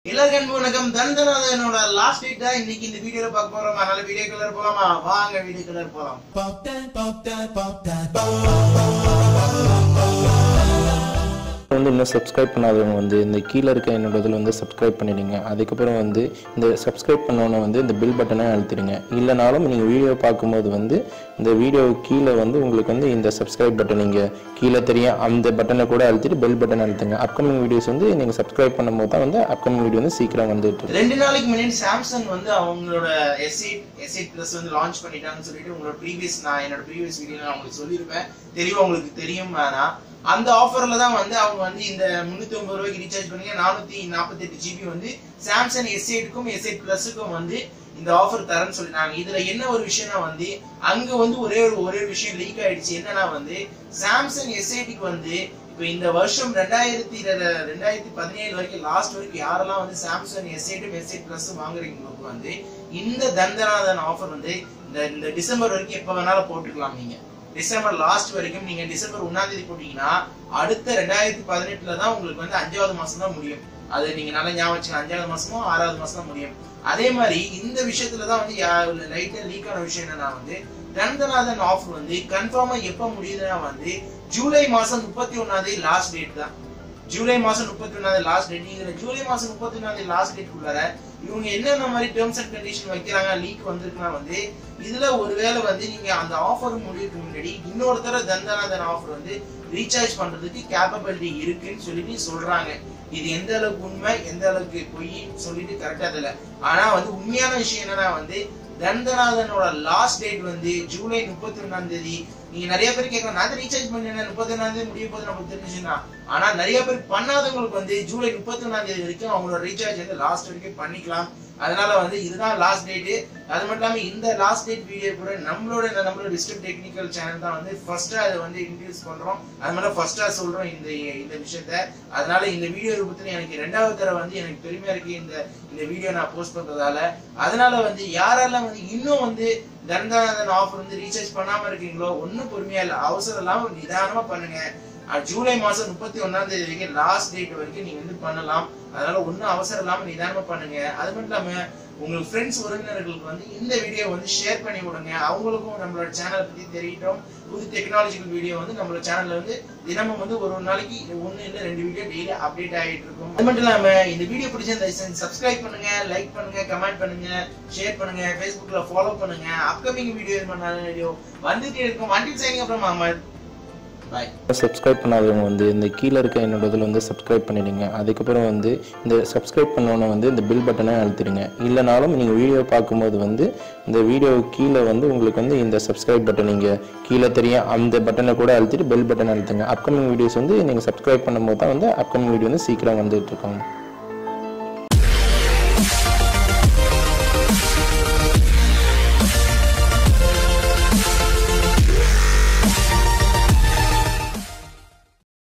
எல்லாருக்கும் அன்பு வணக்கம் தந்தநாதனோட லாஸ்ட் டேட் தான் இன்னைக்கு இந்த வீடியோல பார்க்க போறோம் அதனால வீடியோ கலர் போலாமா வாங்க வீடியோ கலர் போலாம் Pop that, pop that, pop that. வந்து இன்னும் சப்ஸ்கிரைப் பண்ணாதவங்க வந்து இந்த கீழே இருக்க என்னோட இதில் வந்து சப்ஸ்கிரைப் பண்ணிடுங்க அதுக்கப்புறம் வந்து இந்த சப்ஸ்கிரைப் பண்ணோன்னே வந்து இந்த பில் பட்டனை அழுத்திடுங்க இல்லைனாலும் நீங்கள் வீடியோ பார்க்கும்போது வந்து இந்த வீடியோ கீழே வந்து உங்களுக்கு வந்து இந்த சப்ஸ்கிரைப் பட்டன் நீங்கள் கீழே தெரியும் அந்த பட்டனை கூட அழுத்திட்டு பெல் பட்டன் அழுத்துங்க அப்கமிங் வீடியோஸ் வந்து நீங்கள் சப்ஸ்கிரைப் பண்ணும்போது தான் வந்து அப்கமிங் வீடியோ வந்து சீக்கிரம் வந்துட்டு இருக்கும். ரெண்டு நாளைக்கு முன்னாடி சாம்சங் வந்து அவங்களோட S eight S eight plus வந்து லான்ச் பண்ணிட்டாங்கன்னு சொல்லிட்டு உங்களோட ப்ரீவியஸ் நான் என்னோட ப்ரீவியஸ் வீடியோ நான் உங்களுக்கு சொல்லியிருப்பேன் தெளிவா உங்களுக்கு தெரியும் ஆனா அந்த ஆஃபர்ல தான் வந்து அவங்க வந்து இந்த முன்னூத்தி ஒன்பது ரூபாய்க்கு ரீசார்ஜ் பண்ணீங்க நானூத்தி நாற்பத்தி எட்டு ஜிபி வந்து சாம்சங் எஸ் எயிட்டுக்கும் எஸ் எயிட் பிளஸுக்கும் வந்து இந்த ஆஃபர் தரேன்னு சொல்லிட்டாங்க இதுல என்ன ஒரு விஷயம்னா வந்து அங்க வந்து ஒரே ஒரு ஒரே ஒரு விஷயம் லீக் ஆயிடுச்சு என்னன்னா வந்து சாம்சங் எஸ் எயிட்டுக்கு வந்து இப்ப இந்த வருஷம் ரெண்டாயிரத்தி இர- ரெண்டாயிரத்தி பதினேழு வரைக்கும் லாஸ்ட் வரைக்கும் யாரெல்லாம் வந்து Samsung S eight S eight plus வாங்குறீங்களுக்கு வந்து இந்த தந்தநாதன் ஆஃபர் வந்து இந்த இந்த டிசம்பர் வரைக்கும் எப்ப வேணாலும் போட்டுக்கலாம் நீங்க டிசம்பர் லாஸ்ட் வரைக்கும் நீங்க டிசம்பர் ஒன்னாம் தேதி போட்டீங்கன்னா அடுத்த ரெண்டாயிரத்தி பதினெட்டுல தான் உங்களுக்கு வந்து அஞ்சாவது மாசம் தான் முடியும் அது நீங்க நல்லா ஞாபகம் வச்சுக்கலாம் அஞ்சாவது மாசமோ ஆறாவது மாசம் தான் முடியும் அதே மாதிரி இந்த விஷயத்துல தான் வந்து லைட்டா லீக் ஆன விஷயம் என்னன்னா வந்து தந்தநாதன் ஆஃபர் வந்து கன்ஃபார்மா எப்ப முடியுதுன்னா வந்து ஜூலை மாசம் முப்பத்தி ஒன்னாம் தேதி லாஸ்ட் டேட் தான் ஜூலை மாசம் முப்பத்தி ஒன்னாவது லாஸ்ட் டேட் நீங்க ஜூலை மாசம் முப்பத்தி ஒன்னாவது லாஸ்ட் டேட் குள்ளார இவங்க என்னென்ன மாதிரி டேர்ம்ஸ் அண்ட் கண்டிஷன் வைக்கிறாங்க லீக் வந்திருக்குன்னா வந்து இதுல ஒருவேளை வந்து நீங்க அந்த ஆஃபர் முடிவுக்கு முன்னாடி இன்னொரு தடவை தந்தநாதன் ஆஃபர் வந்து ரீசார்ஜ் பண்றதுக்கு கேப்பபிலிட்டி இருக்குன்னு சொல்லிட்டு சொல்றாங்க இது எந்த அளவுக்கு உண்மை எந்த அளவுக்கு பொய் சொல்லிட்டு கரெக்டா தெரியல ஆனா வந்து உண்மையான விஷயம் என்னன்னா வந்து தந்தநாதனோட லாஸ்ட் டேட் வந்து ஜூலை முப்பத்தி ஒன்னாம் தேதி நீங்க நிறைய பேர் கேட்கலாம் நான் ரீசார்ஜ் பண்ணேன் முப்பத்தி ஒன்னாம் தேதி முடிய போது நமக்கு தெரிஞ்சுன்னா ஆனா நிறைய பேர் பண்ணாதவங்களுக்கு வந்து ஜூலை முப்பத்தி ஒன்னாம் தேதி வரைக்கும் அவங்களோட ரீசார்ஜ் வந்து லாஸ்ட் வரைக்கும் பண்ணிக்கலாம் அதனால வந்து இதுதான் லாஸ்ட் டேட் அது மட்டும் இல்லாம இந்த லாஸ்ட் டேட் வீடியோ கூட நம்மளோட இந்த நம்மளோட டிஸ்ட்ரிக்ட் டெக்னிக்கல் சேனல் தான் வந்து ஃபர்ஸ்டா அதை வந்து இன்ட்ரடியூஸ் பண்றோம் அது மாதிரி ஃபர்ஸ்டா சொல்றோம் இந்த இந்த விஷயத்த அதனால இந்த வீடியோ ரூபத்துல எனக்கு ரெண்டாவது தடவை வந்து எனக்கு பெருமையா இருக்கு இந்த இந்த வீடியோ நான் போஸ்ட் பண்றதால அதனால வந்து யாரெல்லாம் வந்து இன்னும் வந்து தண்டநாதன் ஆஃபர் வந்து ரீசார்ஜ் பண்ணாம இருக்கீங்களோ ஒன்னும் பொறுமையா இல்ல அவசரம் இல்லாம நிதானமா பண்ணுங்க அஹ் ஜூலை மாசம் முப்பத்தி ஒன்னாம் தேதி வரைக்கும் லாஸ்ட் டேட் வரைக்கும் நீங்க வந்து பண்ணலாம் அதனால ஒன்னும் அவசரம் இல்லாம நிதானமா பண்ணுங்க அது மட்டும் இல்லாம உங்களுக்கு ஃப்ரெண்ட்ஸ் உறவினர்களுக்கு வந்து இந்த வீடியோ வந்து ஷேர் பண்ணி விடுங்க அவங்களுக்கும் நம்மளோட சேனலை பத்தி தெரியட்டும் புது டெக்னாலஜிக்கல் வீடியோ வந்து நம்மளோட சேனல்ல வந்து தினமும் வந்து ஒரு ஒரு நாளைக்கு ஒன்னு இல்ல ரெண்டு வீடியோ டெய்லி அப்டேட் ஆகிட்டு இருக்கும் அது மட்டும் இல்லாம இந்த வீடியோ பிடிச்ச சப்ஸ்கிரைப் பண்ணுங்க லைக் பண்ணுங்க கமெண்ட் பண்ணுங்க ஷேர் பண்ணுங்க ஃபேஸ்புக்ல ஃபாலோ பண்ணுங்க அப்கமிங் வீடியோ வீடியோ வந்துட்டே இருக்கும் வண்டி சைனிங் அப்புறம் அஹமத் பாய் சப்ஸ்கிரைப் பண்ணாதவங்க வந்து இந்த கீழே இருக்க என்னோட இதில் வந்து சப்ஸ்கிரைப் பண்ணிடுங்க அதுக்கப்புறம் வந்து இந்த சப்ஸ்கிரைப் பண்ணோன்னே வந்து இந்த பில் பட்டனை அழுத்திடுங்க இல்லைனாலும் நீங்கள் வீடியோ பார்க்கும்போது வந்து இந்த வீடியோ கீழே வந்து உங்களுக்கு வந்து இந்த சப்ஸ்கிரைப் பட்டன் நீங்கள் கீழே தெரியும் அந்த பட்டனை கூட அழுத்திட்டு பெல் பட்டன் அழுத்துங்க அப்கமிங் வீடியோஸ் வந்து நீங்கள் சப்ஸ்கிரைப் பண்ணும்போது தான் வந்து அப்கமிங் வீடியோ வந்து சீக்கிரம் வந்துட்டு இருக்காங்க